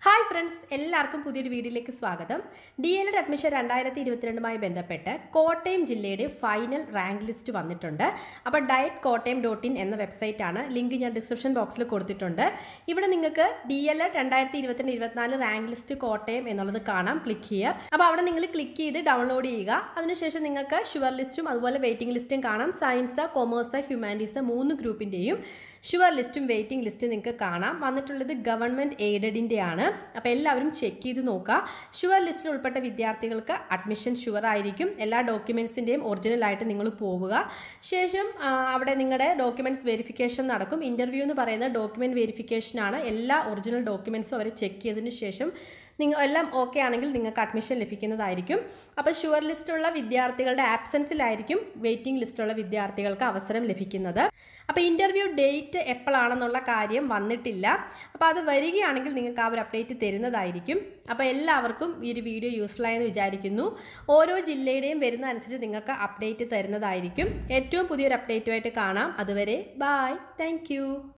hi friends എല്ലാവർക്കും പുതിയൊരു വീഡിയോയിലേക്ക് സ്വാഗതം ഡി എൽ എഡ് അഡ്മിഷൻ രണ്ടായിരത്തി ഇരുപത്തിരണ്ടുമായി ബന്ധപ്പെട്ട് കോട്ടയം ജില്ലയുടെ ഫൈനൽ റാങ്ക് ലിസ്റ്റ് വന്നിട്ടുണ്ട് അപ്പോൾ ഡയറ്റ് കോട്ടയം ഡോട്ട് ഇൻ എന്ന വെബ്സൈറ്റാണ് ലിങ്ക് ഞാൻ ഡിസ്ക്രിപ്ഷൻ ബോക്സിൽ കൊടുത്തിട്ടുണ്ട് ഇവിടെ നിങ്ങൾക്ക് ഡി എൽ എഡ് രണ്ടായിരത്തി ഇരുപത്തിരണ്ട് ഇരുപത്തിനാല് റാങ്ക് ലിസ്റ്റ് കോട്ടയം എന്നുള്ളത് കാണാം ക്ലിക്ക് ചെയ്യുക അപ്പോൾ അവിടെ നിങ്ങൾ ക്ലിക്ക് ചെയ്ത് ഡൗൺലോഡ് ചെയ്യുക അതിനുശേഷം നിങ്ങൾക്ക് ഷുവർ ലിസ്റ്റും അതുപോലെ വെയിറ്റിംഗ് ലിസ്റ്റും കാണാം സയൻസ് കൊമേഴ്സ് ഹ്യൂമാനിറ്റീസ് മൂന്ന് ഗ്രൂപ്പിൻ്റെയും ഷുവർ ലിസ്റ്റും വെയിറ്റിംഗ് ലിസ്റ്റും നിങ്ങൾക്ക് കാണാം വന്നിട്ടുള്ളത് ഗവൺമെൻറ് എയ്ഡഡിൻ്റെ ആണ് അപ്പോൾ എല്ലാവരും ചെക്ക് ചെയ്ത് നോക്കുക ഷുവർ ലിസ്റ്റിൽ ഉൾപ്പെട്ട വിദ്യാർത്ഥികൾക്ക് അഡ്മിഷൻ ഷുവർ ആയിരിക്കും എല്ലാ ഡോക്യുമെൻസിൻ്റെയും ഒറിജിനലായിട്ട് നിങ്ങൾ പോവുക ശേഷം ആ, അവിടെ നിങ്ങളുടെ ഡോക്യുമെൻറ്റ്സ് വെരിഫിക്കേഷൻ നടക്കും ഇൻ്റർവ്യൂ എന്ന് പറയുന്നത് ഡോക്യുമെൻറ്റ് വെരിഫിക്കേഷനാണ് എല്ലാ ഒറിജിനൽ ഡോക്യുമെൻറ്റ്സും അവർ ചെക്ക് ചെയ്തതിന് ശേഷം നിങ്ങൾ എല്ലാം ഓക്കെ ആണെങ്കിൽ നിങ്ങൾക്ക് അഡ്മിഷൻ ലഭിക്കുന്നതായിരിക്കും അപ്പോൾ ഷുവർ ലിസ്റ്റുള്ള വിദ്യാർത്ഥികളുടെ ആബ്സെൻസിലായിരിക്കും വെയിറ്റിംഗ് ലിസ്റ്റുള്ള വിദ്യാർത്ഥികൾക്ക് അവസരം ലഭിക്കുന്നത് അപ്പോൾ ഇൻ്റർവ്യൂ ഡേറ്റ് എപ്പോഴാണെന്നുള്ള കാര്യം വന്നിട്ടില്ല അപ്പോൾ അത് വരികയാണെങ്കിൽ നിങ്ങൾക്ക് ആ ഒരു അപ്ഡേറ്റ് തരുന്നതായിരിക്കും അപ്പോൾ എല്ലാവർക്കും ഈ ഒരു വീഡിയോ യൂസ്ഫുൾ ആയെന്ന് വിചാരിക്കുന്നു ഓരോ ജില്ലയുടെയും വരുന്ന അനുസരിച്ച് നിങ്ങൾക്ക് അപ്ഡേറ്റ് തരുന്നതായിരിക്കും ഏറ്റവും പുതിയൊരു അപ്ഡേറ്റുമായിട്ട് കാണാം അതുവരെ ബായ് താങ്ക്